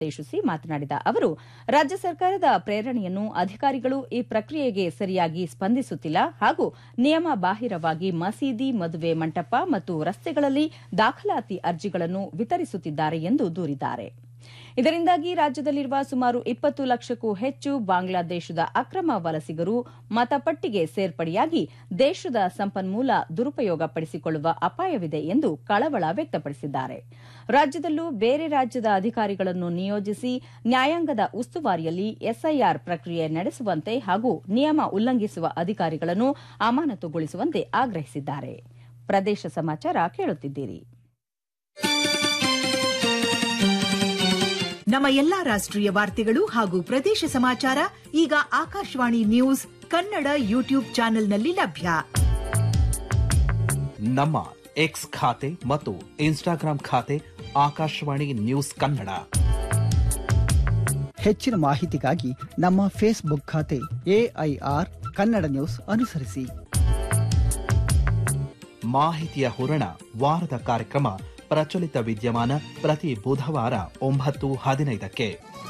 ಉದ್ದೇಶಿಸಿ ಮಾತನಾಡಿದ ಅವರು ರಾಜ್ಯ ಸರ್ಕಾರದ ಪ್ರೇರಣೆಯನ್ನು ಅಧಿಕಾರಿಗಳು ಈ ಪ್ರಕ್ರಿಯೆಗೆ ಸರಿಯಾಗಿ ಸ್ಪಂದಿಸುತ್ತಿಲ್ಲ ಹಾಗೂ ನಿಯಮ ಬಾಹಿರವಾಗಿ ಮಸೀದಿ ಮದುವೆ ಮಂಟಪ ಮತ್ತು ರಸ್ತೆಗಳಲ್ಲಿ ದಾಖಲಾತಿ ಅರ್ಜಿಗಳನ್ನು ವಿತರಿಸುತ್ತಿದ್ದಾರೆ ಎಂದು ದೂರಿದ್ದಾರೆ ಇದರಿಂದಾಗಿ ರಾಜ್ಯದಲ್ಲಿರುವ ಸುಮಾರು ಇಪ್ಪತ್ತು ಲಕ್ಷಕ್ಕೂ ಹೆಚ್ಚು ಬಾಂಗ್ಲಾದೇಶದ ಅಕ್ರಮ ವಲಸಿಗರು ಮತಪಟ್ಟಿಗೆ ಸೇರ್ಪಡೆಯಾಗಿ ದೇಶದ ಸಂಪನ್ಮೂಲ ದುರುಪಯೋಗಪಡಿಸಿಕೊಳ್ಳುವ ಅಪಾಯವಿದೆ ಎಂದು ಕಳವಳ ವ್ಯಕ್ತಪಡಿಸಿದ್ದಾರೆ ರಾಜ್ಯದಲ್ಲೂ ಬೇರೆ ರಾಜ್ಯದ ಅಧಿಕಾರಿಗಳನ್ನು ನಿಯೋಜಿಸಿ ನ್ಯಾಯಾಂಗದ ಉಸ್ತುವಾರಿಯಲ್ಲಿ ಎಸ್ಐಆರ್ ಪ್ರಕ್ರಿಯೆ ನಡೆಸುವಂತೆ ಹಾಗೂ ನಿಯಮ ಉಲ್ಲಂಘಿಸುವ ಅಧಿಕಾರಿಗಳನ್ನು ಅಮಾನತುಗೊಳಿಸುವಂತೆ ಆಗ್ರಹಿಸಿದ್ದಾರೆ ಪ್ರದೇಶ ಸಮಾಚಾರ ಕೇಳುತ್ತಿದ್ದೀರಿ ನಮ್ಮ ಎಲ್ಲಾ ರಾಷ್ಟ್ರೀಯ ವಾರ್ತೆಗಳು ಹಾಗೂ ಪ್ರದೇಶ ಸಮಾಚಾರ ಈಗ ಆಕಾಶವಾಣಿ ನ್ಯೂಸ್ ಕನ್ನಡ ಯೂಟ್ಯೂಬ್ ಚಾನೆಲ್ನಲ್ಲಿ ಲಭ್ಯ ನಮ್ಮ ಎಕ್ಸ್ ಖಾತೆ ಮತ್ತು ಇನ್ಸ್ಟಾಗ್ರಾಂ ಖಾತೆ ಆಕಾಶವಾಣಿ ನ್ಯೂಸ್ ಕನ್ನಡ ಹೆಚ್ಚಿನ ಮಾಹಿತಿಗಾಗಿ ನಮ್ಮ ಫೇಸ್ಬುಕ್ ಖಾತೆ ಎಐಆರ್ ಕನ್ನಡ ನ್ಯೂಸ್ ಅನುಸರಿಸಿ ಮಾಹಿತಿಯ ಹೂರಣ ವಾರದ ಕಾರ್ಯಕ್ರಮ ಪ್ರಚಲಿತ ವಿದ್ಯಮಾನ ಪ್ರತಿ ಬುಧವಾರ ಒಂಬತ್ತು ಹದಿನೈದಕ್ಕೆ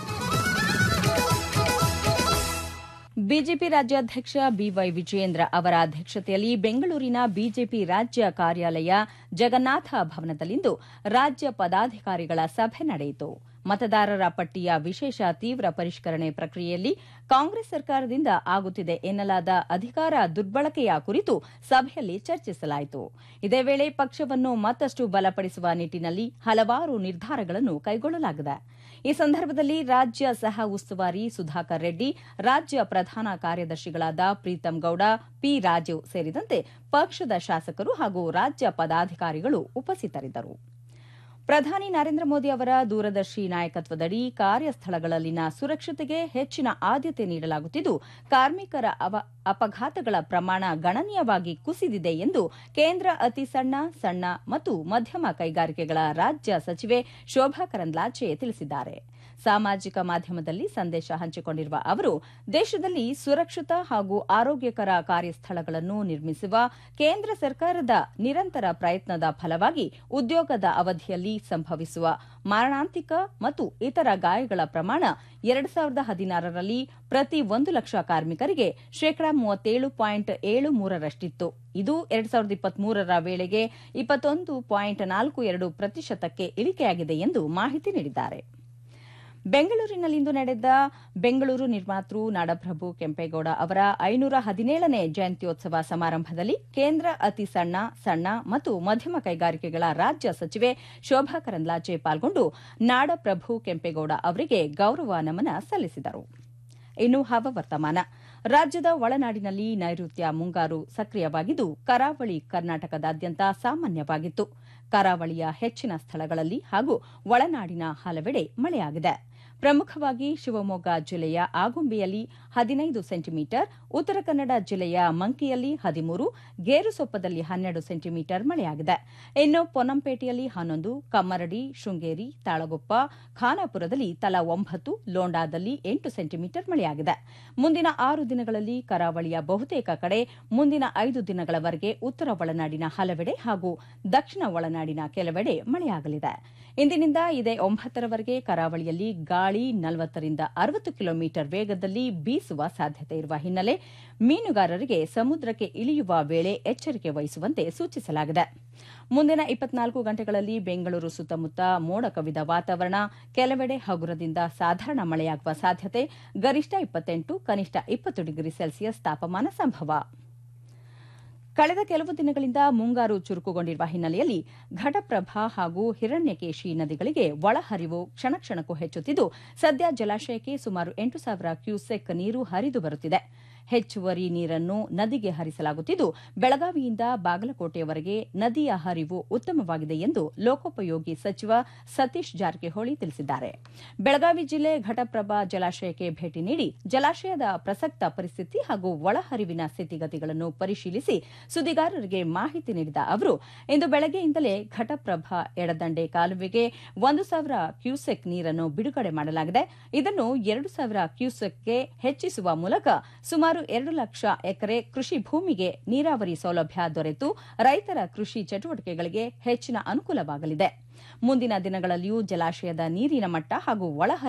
ಬಿಜೆಪಿ ರಾಜ್ಯಾಧ್ಯಕ್ಷ ಬಿವೈ ವಿಜಯೇಂದ್ರ ಅವರ ಅಧ್ಯಕ್ಷತೆಯಲ್ಲಿ ಬೆಂಗಳೂರಿನ ಬಿಜೆಪಿ ರಾಜ್ಯ ಕಾರ್ಯಾಲಯ ಜಗನ್ನಾಥ ಭವನದಲ್ಲಿಂದು ರಾಜ್ಯ ಪದಾಧಿಕಾರಿಗಳ ಸಭೆ ನಡೆಯಿತು ಮತದಾರರ ಪಟ್ಟಿಯ ವಿಶೇಷ ತೀವ್ರ ಪರಿಷ್ಕರಣೆ ಪ್ರಕ್ರಿಯೆಯಲ್ಲಿ ಕಾಂಗ್ರೆಸ್ ಸರ್ಕಾರದಿಂದ ಆಗುತ್ತಿದೆ ಎನ್ನಲಾದ ಅಧಿಕಾರ ದುರ್ಬಳಕೆಯ ಕುರಿತು ಸಭೆಯಲ್ಲಿ ಚರ್ಚಿಸಲಾಯಿತು ಇದೇ ವೇಳೆ ಪಕ್ಷವನ್ನು ಮತ್ತಷ್ಟು ಬಲಪಡಿಸುವ ನಿಟ್ಟಿನಲ್ಲಿ ಹಲವಾರು ನಿರ್ಧಾರಗಳನ್ನು ಕೈಗೊಳ್ಳಲಾಗಿದೆ ಈ ಸಂದರ್ಭದಲ್ಲಿ ರಾಜ್ಯ ಸಹ ಉಸ್ತುವಾರಿ ಸುಧಾಕರ್ ರೆಡ್ಡಿ ರಾಜ್ಯ ಪ್ರಧಾನ ಕಾರ್ಯದರ್ಶಿಗಳಾದ ಪ್ರೀತಂ ಗೌಡ ಪಿ ರಾಜು ಸೇರಿದಂತೆ ಪಕ್ಷದ ಶಾಸಕರು ಹಾಗೂ ರಾಜ್ಯ ಪದಾಧಿಕಾರಿಗಳು ಉಪಸ್ಥಿತರಿದ್ದರು ಪ್ರಧಾನಿ ನರೇಂದ್ರ ಮೋದಿ ಅವರ ದೂರದರ್ಶಿ ನಾಯಕತ್ವದಡಿ ಕಾರ್ಯಸ್ಥಳಗಳಲ್ಲಿನ ಸುರಕ್ಷತೆಗೆ ಹೆಚ್ಚಿನ ಆದ್ಯತೆ ನೀಡಲಾಗುತ್ತಿದ್ದು ಕಾರ್ಮಿಕರ ಅಪಘಾತಗಳ ಪ್ರಮಾಣ ಗಣನೀಯವಾಗಿ ಕುಸಿದಿದೆ ಎಂದು ಕೇಂದ್ರ ಅತಿ ಸಣ್ಣ ಸಣ್ಣ ಮತ್ತು ಮಧ್ಯಮ ಕೈಗಾರಿಕೆಗಳ ರಾಜ್ಯ ಸಚಿವೆ ಶೋಭಾ ಕರಂದ್ಲಾಜೆ ತಿಳಿಸಿದ್ದಾರೆ ಸಾಮಾಜಿಕ ಮಾಧ್ಯಮದಲ್ಲಿ ಸಂದೇಶ ಹಂಚಿಕೊಂಡಿರುವ ಅವರು ದೇಶದಲ್ಲಿ ಸುರಕ್ಷಿತ ಹಾಗೂ ಆರೋಗ್ಯಕರ ಕಾರ್ಯಸ್ಥಳಗಳನ್ನು ನಿರ್ಮಿಸುವ ಕೇಂದ್ರ ಸರ್ಕಾರದ ನಿರಂತರ ಪ್ರಯತ್ನದ ಫಲವಾಗಿ ಉದ್ಯೋಗದ ಅವಧಿಯಲ್ಲಿ ಸಂಭವಿಸುವ ಮಾರಣಾಂತಿಕ ಮತ್ತು ಇತರ ಗಾಯಗಳ ಪ್ರಮಾಣ ಎರಡು ಸಾವಿರದ ಹದಿನಾರರಲ್ಲಿ ಪ್ರತಿ ಒಂದು ಲಕ್ಷ ಕಾರ್ಮಿಕರಿಗೆ ಶೇಕಡಾ ಮೂವತ್ತೇಳು ಪಾಯಿಂಟ್ ಏಳು ಮೂರರಷ್ಟಿತ್ತು ಇದು ಎರಡು ಸಾವಿರದ ಇಪ್ಪತ್ಮೂರರ ವೇಳೆಗೆ ಇಪ್ಪತ್ತೊಂದು ಪಾಯಿಂಟ್ ನಾಲ್ಕು ಎರಡು ಪ್ರತಿಶತಕ್ಕೆ ಇಳಿಕೆಯಾಗಿದೆ ಎಂದು ಮಾಹಿತಿ ನೀಡಿದ್ದಾರೆ ಬೆಂಗಳೂರಿನಲ್ಲಿಂದು ನಡೆದ ಬೆಂಗಳೂರು ನಿರ್ಮಾತೃ ನಾಡಪ್ರಭು ಕೆಂಪೇಗೌಡ ಅವರ ಐನೂರ ಹದಿನೇಳನೇ ಜಯಂತ್ಯೋತ್ಸವ ಸಮಾರಂಭದಲ್ಲಿ ಕೇಂದ್ರ ಅತಿ ಸಣ್ಣ ಸಣ್ಣ ಮತ್ತು ಮಧ್ಯಮ ಕೈಗಾರಿಕೆಗಳ ರಾಜ್ಯ ಸಚಿವೆ ಶೋಭಾ ಕರಂದ್ಲಾಜೆ ಪಾಲ್ಗೊಂಡು ನಾಡಪ್ರಭು ಕೆಂಪೇಗೌಡ ಅವರಿಗೆ ಗೌರವ ನಮನ ಸಲ್ಲಿಸಿದರು ಇನ್ನು ಹವಾವರ್ತಮಾನ ರಾಜ್ಯದ ಒಳನಾಡಿನಲ್ಲಿ ನೈಋತ್ಯ ಮುಂಗಾರು ಸಕ್ರಿಯವಾಗಿದ್ದು ಕರಾವಳಿ ಕರ್ನಾಟಕದಾದ್ಯಂತ ಸಾಮಾನ್ಯವಾಗಿತ್ತು ಕರಾವಳಿಯ ಹೆಚ್ಚಿನ ಸ್ಥಳಗಳಲ್ಲಿ ಹಾಗೂ ಒಳನಾಡಿನ ಹಲವೆಡೆ ಮಳೆಯಾಗಿದೆ ಪ್ರಮುಖವಾಗಿ ಶಿವಮೊಗ್ಗ ಜಿಲ್ಲೆಯ ಆಗುಂಬೆಯಲ್ಲಿ ಹದಿನೈದು ಸೆಂಟಿಮೀಟರ್ ಉತ್ತರ ಕನ್ನಡ ಜಿಲ್ಲೆಯ ಮಂಕಿಯಲ್ಲಿ ಹದಿಮೂರು ಗೇರುಸೊಪ್ಪದಲ್ಲಿ ಹನ್ನೆರಡು ಸೆಂಟಿಮೀಟರ್ ಮಳೆಯಾಗಿದೆ ಇನ್ನು ಪೊನ್ನಂಪೇಟೆಯಲ್ಲಿ ಹನ್ನೊಂದು ಕಮ್ಮರಡಿ ಶೃಂಗೇರಿ ತಾಳಗುಪ್ಪ ಖಾನಾಪುರದಲ್ಲಿ ತಲಾ ಒಂಬತ್ತು ಲೋಂಡಾದಲ್ಲಿ ಎಂಟು ಸೆಂಟಿಮೀಟರ್ ಮಳೆಯಾಗಿದೆ ಮುಂದಿನ ಆರು ದಿನಗಳಲ್ಲಿ ಕರಾವಳಿಯ ಬಹುತೇಕ ಕಡೆ ಮುಂದಿನ ಐದು ದಿನಗಳವರೆಗೆ ಉತ್ತರ ಒಳನಾಡಿನ ಹಲವೆಡೆ ಹಾಗೂ ದಕ್ಷಿಣ ಒಳನಾಡಿನ ಕೆಲವೆಡೆ ಮಳೆಯಾಗಲಿದೆ ಇಂದಿನಿಂದ ಇದೇ ಒಂಬತ್ತರವರೆಗೆ ಕರಾವಳಿಯಲ್ಲಿ ಗಾಳಿ ನಲವತ್ತರಿಂದ ಅರವತ್ತು ಕಿಲೋಮೀಟರ್ ವೇಗದಲ್ಲಿ ಬೀಸುವ ಸಾಧ್ಯತೆ ಇರುವ ಹಿನ್ನೆಲೆ ಮೀನುಗಾರರಿಗೆ ಸಮುದ್ರಕ್ಕೆ ಇಳಿಯುವ ವೇಳೆ ಎಚ್ಚರಿಕೆ ವಹಿಸುವಂತೆ ಸೂಚಿಸಲಾಗಿದೆ ಮುಂದಿನ ಇಪ್ಪತ್ನಾಲ್ಕು ಗಂಟೆಗಳಲ್ಲಿ ಬೆಂಗಳೂರು ಸುತ್ತಮುತ್ತ ಮೋಡ ಕವಿದ ವಾತಾವರಣ ಕೆಲವೆಡೆ ಹಗುರದಿಂದ ಸಾಧಾರಣ ಮಳೆಯಾಗುವ ಸಾಧ್ಯತೆ ಗರಿಷ್ಠ ಇಪ್ಪತ್ತೆಂಟು ಕನಿಷ್ಠ ಇಪ್ಪತ್ತು ಡಿಗ್ರಿ ಸೆಲ್ಸಿಯಸ್ ತಾಪಮಾನ ಸಂಭವ ಕಳೆದ ಕೆಲವು ದಿನಗಳಿಂದ ಮುಂಗಾರು ಚುರುಕುಗೊಂಡಿರುವ ಹಿನ್ನೆಲೆಯಲ್ಲಿ ಘಟಪ್ರಭಾ ಹಾಗೂ ಹಿರಣ್ಯಕೇಶಿ ನದಿಗಳಿಗೆ ಒಳಹರಿವು ಕ್ಷಣ ಕ್ಷಣಕ್ಕೂ ಹೆಚ್ಚುತ್ತಿದ್ದು ಸದ್ಯ ಜಲಾಶಯಕ್ಕೆ ಸುಮಾರು ಎಂಟು ಸಾವಿರ ಕ್ಯೂಸೆಕ್ ನೀರು ಹರಿದು ಬರುತ್ತಿದೆ ಹೆಚ್ಚುವರಿ ನೀರನ್ನು ನದಿಗೆ ಹರಿಸಲಾಗುತ್ತಿದ್ದು ಬೆಳಗಾವಿಯಿಂದ ಬಾಗಲಕೋಟೆಯವರೆಗೆ ನದಿಯ ಹರಿವು ಉತ್ತಮವಾಗಿದೆ ಎಂದು ಲೋಕೋಪಯೋಗಿ ಸಚಿವ ಸತೀಶ್ ಜಾರಕಿಹೊಳಿ ತಿಳಿಸಿದ್ದಾರೆ ಬೆಳಗಾವಿ ಜಿಲ್ಲೆ ಘಟಪ್ರಭಾ ಜಲಾಶಯಕ್ಕೆ ಭೇಟಿ ನೀಡಿ ಜಲಾಶಯದ ಪ್ರಸಕ್ತ ಪರಿಸ್ಥಿತಿ ಹಾಗೂ ಒಳಹರಿವಿನ ಸ್ಥಿತಿಗತಿಗಳನ್ನು ಪರಿಶೀಲಿಸಿ ಸುದ್ದಿಗಾರರಿಗೆ ಮಾಹಿತಿ ನೀಡಿದ ಅವರು ಇಂದು ಬೆಳಗ್ಗೆಯಿಂದಲೇ ಘಟಪ್ರಭಾ ಎಡದಂಡೆ ಕಾಲುವೆಗೆ ಒಂದು ಸಾವಿರ ಕ್ಯೂಸೆಕ್ ನೀರನ್ನು ಬಿಡುಗಡೆ ಮಾಡಲಾಗಿದೆ ಇದನ್ನು ಎರಡು ಸಾವಿರ ಕ್ಯೂಸೆಕ್ಗೆ ಹೆಚ್ಚಿಸುವ ಮೂಲಕ ಸುಮಾರು ಸುಮಾರು ಎರಡು ಲಕ್ಷ ಎಕರೆ ಕೃಷಿ ಭೂಮಿಗೆ ನೀರಾವರಿ ಸೌಲಭ್ಯ ದೊರೆತು ರೈತರ ಕೃಷಿ ಚಟುವಟಿಕೆಗಳಿಗೆ ಹೆಚ್ಚಿನ ಅನುಕೂಲವಾಗಲಿದೆ ಮುಂದಿನ ದಿನಗಳಲ್ಲಿಯೂ ಜಲಾಶಯದ ನೀರಿನ ಮಟ್ಟ ಹಾಗೂ ಒಳಹರಿವು